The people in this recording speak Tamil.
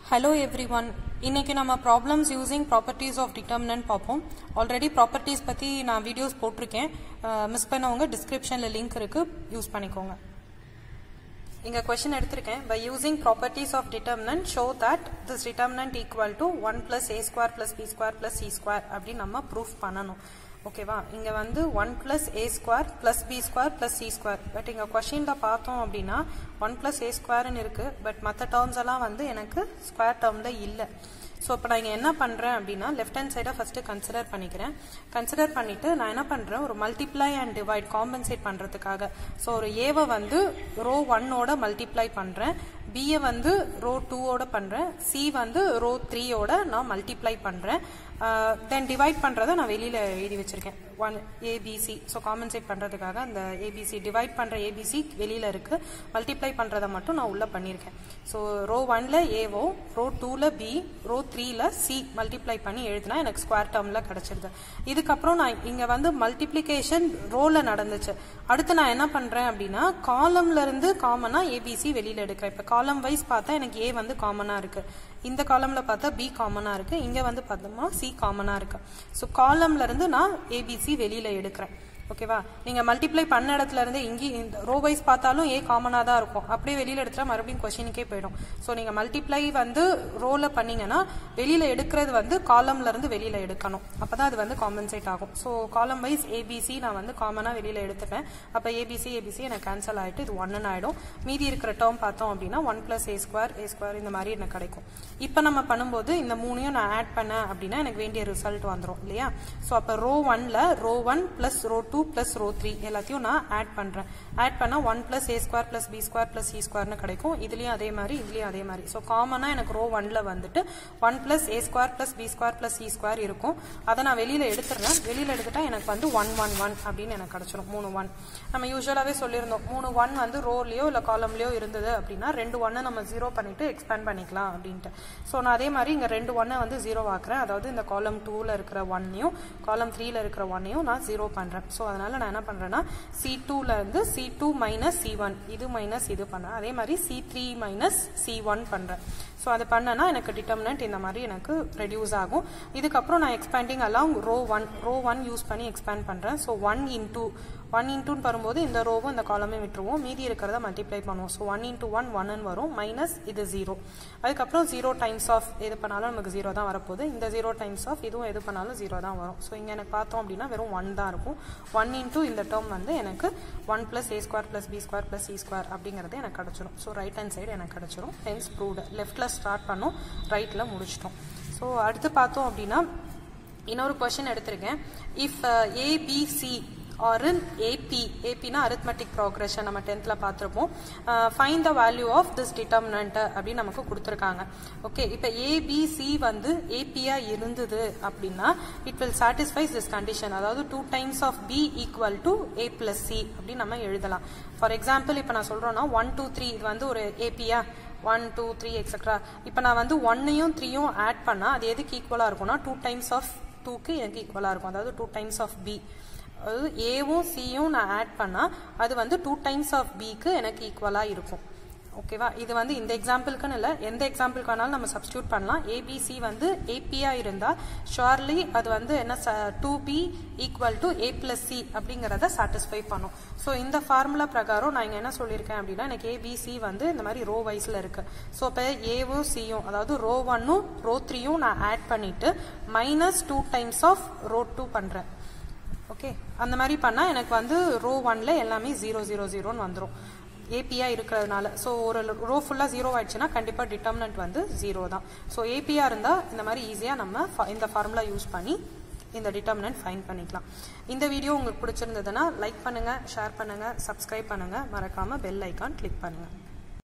ஹலோ எவ்ரி ஒன் இன்னைக்கு நம்ம problems using properties of determinant பார்ப்போம் ஆல்ரெடி ப்ராப்பர்ட்டிஸ் பற்றி நான் வீடியோஸ் போட்டிருக்கேன் மிஸ் பண்ணவங்க டிஸ்கிரிப்ஷனில் லிங்க் இருக்கு யூஸ் பண்ணிக்கோங்க இங்க கொஸ்டின் எடுத்திருக்கேன் by using properties of determinant show that this determinant equal to one plus A square plus B square plus C square அப்படின்னு நம்ம ப்ரூஃப் பண்ணணும் ஓகேவா இங்க வந்து one plus A square plus B square plus C square but இங்க கொஸ்டின்ல பார்த்தோம் அப்படின்னா ஒன் பிளஸ் ஏ ஸ்கொயர்னு இருக்கு பட் மற்ற டேர்ம்ஸ் எல்லாம் வந்து எனக்கு ஸ்கொயர் டேர்ம்ல இல்லை ஸோ இப்போ நான் இங்கே என்ன பண்ணுறேன் அப்படின்னா லெஃப்ட் ஹேண்ட் சைடை ஃபஸ்ட்டு கன்சிடர் பண்ணிக்கிறேன் கன்சிடர் பண்ணிவிட்டு நான் என்ன பண்ணுறேன் ஒரு மல்டிப்ளை அண்ட் டிவைட் காம்பன்சேட் பண்ணுறதுக்காக ஸோ ஒரு ஏவை வந்து ரோ ஒன்னோட மல்டிப்ளை பண்ணுறேன் பிஏ வந்து ரோ டூவோட பண்ணுறேன் சி வந்து ரோ த்ரீயோட நான் மல்டிப்ளை பண்ணுறேன் தென் டிவைட் பண்ணுறதை நான் வெளியில் எழுதி வச்சுருக்கேன் ஒன் ஏபிசி ஸோ காம்பன்சேட் பண்ணுறதுக்காக அந்த ஏபிசி டிவைட் பண்ணுற ஏபிசி வெளியில் இருக்குது மல்டிப்ளை பண்ணுறதை மட்டும் நான் உள்ளே பண்ணியிருக்கேன் ஸோ ரோ ஒனில் ஏவோ ரோ டூவில் பி ரோ த்ரீல சி மல்டிப்ளை பண்ணி எழுதினா எனக்கு ஸ்கொயர் டேர்மில் கிடச்சிருது இதுக்கப்புறம் நான் இங்கே வந்து மல்டிப்ளிகேஷன் ரோவில் நடந்துச்சு அடுத்து நான் என்ன பண்ணுறேன் அப்படின்னா காலம்ல இருந்து காமனாக ஏபிசி வெளியில் எடுக்கிறேன் இப்போ காலம் வைஸ் பார்த்தா எனக்கு ஏ வந்து காமனாக இருக்குது இந்த காலம்ல பார்த்தா பி காமனாக இருக்குது இங்கே வந்து பார்த்தோம்னா சி காமனாக இருக்குது ஸோ காலம்ல இருந்து நான் ஏபிசி வெளியில் எடுக்கிறேன் ஓகேவா நீங்க மல்டிப்ளை பண்ண இடத்துல இருந்து இங்கே இந்த ரோ வைஸ் பார்த்தாலும் ஏ காமனாக தான் இருக்கும் அப்படியே வெளியில எடுத்துட்டா மறுபடியும் கொஸ்டினுக்கே போயிடும் ஸோ நீங்க மல்டிப்ளை வந்து ரோல பண்ணீங்கன்னா வெளியில எடுக்கிறது வந்து காலம்ல இருந்து வெளியில எடுக்கணும் அப்பதான் அது வந்து காம்பன்சேட் ஆகும் ஸோ காலம் வைஸ் ஏபிசி நான் வந்து காமனா வெளியில எடுத்துப்பேன் அப்ப ஏபிசி ஏபிசி எனக்கு கேன்சல் ஆயிட்டு இது ஒன்னு ஆயிடும் மீதி இருக்கிற டேர்ம் பார்த்தோம் அப்படின்னா one plus A square A square இந்த மாதிரி எனக்கு கிடைக்கும் இப்போ நம்ம பண்ணும்போது இந்த மூணையும் நான் ஆட் பண்ணேன் அப்படின்னா எனக்கு வேண்டிய ரிசல்ட் வந்துடும் இல்லையா ஸோ அப்போ ரோ ஒன்ல row one plus row two plus row three எல்லாத்தையும் நான் ஆட் பண்றேன் ஆட் பண்ணா one plus A square plus B square plus C ஸ்கொயர்னு கிடைக்கும் இதுலயும் அதே மாதிரி இதுலயும் அதே மாதிரி ஸோ காமனா எனக்கு ரோ ஒன்ல வந்துட்டு one plus A square plus B square plus C square இருக்கும் அதை நான் வெளியில எடுத்துடுறேன் வெளியில எடுத்துட்டா எனக்கு வந்து ஒன் ஒன் ஒன் அப்படின்னு எனக்கு கிடைச்சிடும் மூணு ஒன் நம்ம யூஸ்வலாவே சொல்லியிருந்தோம் மூணு ஒன் வந்து ரோலயோ இல்ல காலம்லயோ இருந்தது அப்படின்னா ரெண்டு ஒன்னை நம்ம ஜீரோ பண்ணிட்டு எக்ஸ்பேண்ட் பண்ணிக்கலாம் அப்படின்ட்டு ஸோ நான் அதே மாதிரி இங்க ரெண்டு ஒன்னை வந்து ஜீரோ ஆக்குறேன் அதாவது இந்த காலம் டூல இருக்கிற ஒன்னையும் காலம் த்ரீல இருக்கிற ஒன்னையும் நான் ஜீரோ பண்றேன் ஸோ அதனால நான் என்ன பண்றேன்னா சி டூல இருந்து C two minus C one இது மைனஸ் இது பண்றேன் அதே மாதிரி C three minus C one பண்றேன் ஸோ அது பண்ணனா எனக்கு டிட்டர்மினன்ட் இந்த மாதிரி எனக்கு ரெடியூஸ் ஆகும் இதுக்கப்புறம் நான் expanding along row one row one use பண்ணி எக்ஸ்பேண்ட் பண்றேன் ஸோ ஒன் இன்டூ ஒன் இன்டூன்னு வரும்போது இந்த ரோவும் இந்த காலமே விட்டுருவோம் மீதி இருக்கிறத மல்டிப்ளை பண்ணுவோம் ஸோ ஒன் இன்டூ ஒன் ஒன்னு வரும் மைனஸ் இது ஜீரோ அதுக்கப்புறம் ஜீரோ டைம்ஸ் ஆஃப் எது பண்ணாலும் நமக்கு ஜீரோ தான் வரப்போகுது இந்த ஜீரோ டைம்ஸ் ஆஃப் இதுவும் எது பண்ணாலும் ஜீரோ தான் வரும் ஸோ இங்கே எனக்கு பார்த்தோம் அப்படின்னா வெறும் ஒன் தான் இருக்கும் ஒன் இன்டூ இந்த டேர்ம் வந்து எனக்கு one plus A square plus B square plus C square அப்படிங்கிறது எனக்கு கிடச்சிரும் ஸோ ரைட் ஹேண்ட் சைடு எனக்கு கிடச்சிரும் ஹென்ஸ் ப்ரூவ்டு லெஃப்ட்ல ஸ்டார்ட் பண்ணோம் ரைட்ல முடிச்சிட்டோம் ஸோ அடுத்து பார்த்தோம் அப்படின்னா இன்னொரு கொஸ்டின் எடுத்திருக்கேன் if A B C are in AP ஏபினா அரித்மெட்டிக் ப்ராக்ரெஷன் நம்ம டென்த்தில் பார்த்துருப்போம் find the value of this determinant அப்படின்னு நமக்கு கொடுத்துருக்காங்க ஓகே இப்போ ஏபிசி வந்து ஏபியா இருந்தது அப்படின்னா it will satisfies this condition அதாவது two times of B equal to A plus C அப்படின்னு நம்ம எழுதலாம் ஃபார் எக்ஸாம்பிள் இப்போ நான் சொல்கிறேன்னா ஒன் டூ த்ரீ இது வந்து ஒரு ஏபியா ஒன் டூ த்ரீ எக்ஸெட்ரா இப்போ நான் வந்து ஒன்னையும் த்ரீயும் ஆட் பண்ணால் அது எதுக்கு ஈக்குவலாக இருக்கும்னா டூ டைம்ஸ் ஆஃப் டூக்கு எனக்கு ஈக்குவலாக இருக்கும் அதாவது டூ டைம்ஸ் ஆஃப் பி அதாவது ஏவும் சியும் நான் ஆட் பண்ணால் அது வந்து டூ டைம்ஸ் ஆஃப் பிக்கு எனக்கு ஈக்குவலாக இருக்கும் ஓகேவா இது வந்து இந்த எக்ஸாம்பிளுக்குன்னு இல்லை எந்த எக்ஸாம்பிளுக்கு வேணாலும் நம்ம சப்ஸ்டியூட் பண்ணலாம் ஏபிசி வந்து ஏபியா இருந்தால் ஷுவர்லி அது வந்து என்ன two B equal to A plus C அப்படிங்கிறத சாட்டிஸ்ஃபை பண்ணும் ஸோ இந்த ஃபார்முலா பிரகாரம் நான் இங்கே என்ன சொல்லியிருக்கேன் அப்படின்னா எனக்கு ஏபிசி வந்து இந்த மாதிரி ரோ வைஸில் இருக்கு ஸோ இப்போ ஏவும் சியும் அதாவது ரோ ஒன்னும் ரோ த்ரீயும் நான் ஆட் பண்ணிட்டு minus two times of row two பண்ணுறேன் ஓகே அந்த மாதிரி பண்ணால் எனக்கு வந்து ரோ ஒன்ல எல்லாமே ஜீரோ ஜீரோ ஜீரோன்னு வந்துடும் ஏபியா இருக்கிறதுனால ஸோ ஒரு ரோ ஃபுல்லாக ஜீரோ ஆயிடுச்சுன்னா கண்டிப்பாக டிட்டர்மினன்ட் வந்து ஜீரோ தான் ஸோ ஏபியா இருந்தால் இந்த மாதிரி ஈஸியாக நம்ம இந்த ஃபார்முலா யூஸ் பண்ணி இந்த டிட்டர்மினன்ட் ஃபைன் பண்ணிக்கலாம் இந்த வீடியோ உங்களுக்கு பிடிச்சிருந்ததுன்னா லைக் பண்ணுங்கள் ஷேர் பண்ணுங்கள் சப்ஸ்கிரைப் பண்ணுங்கள் மறக்காமல் பெல் ஐக்கான் கிளிக் பண்ணுங்கள்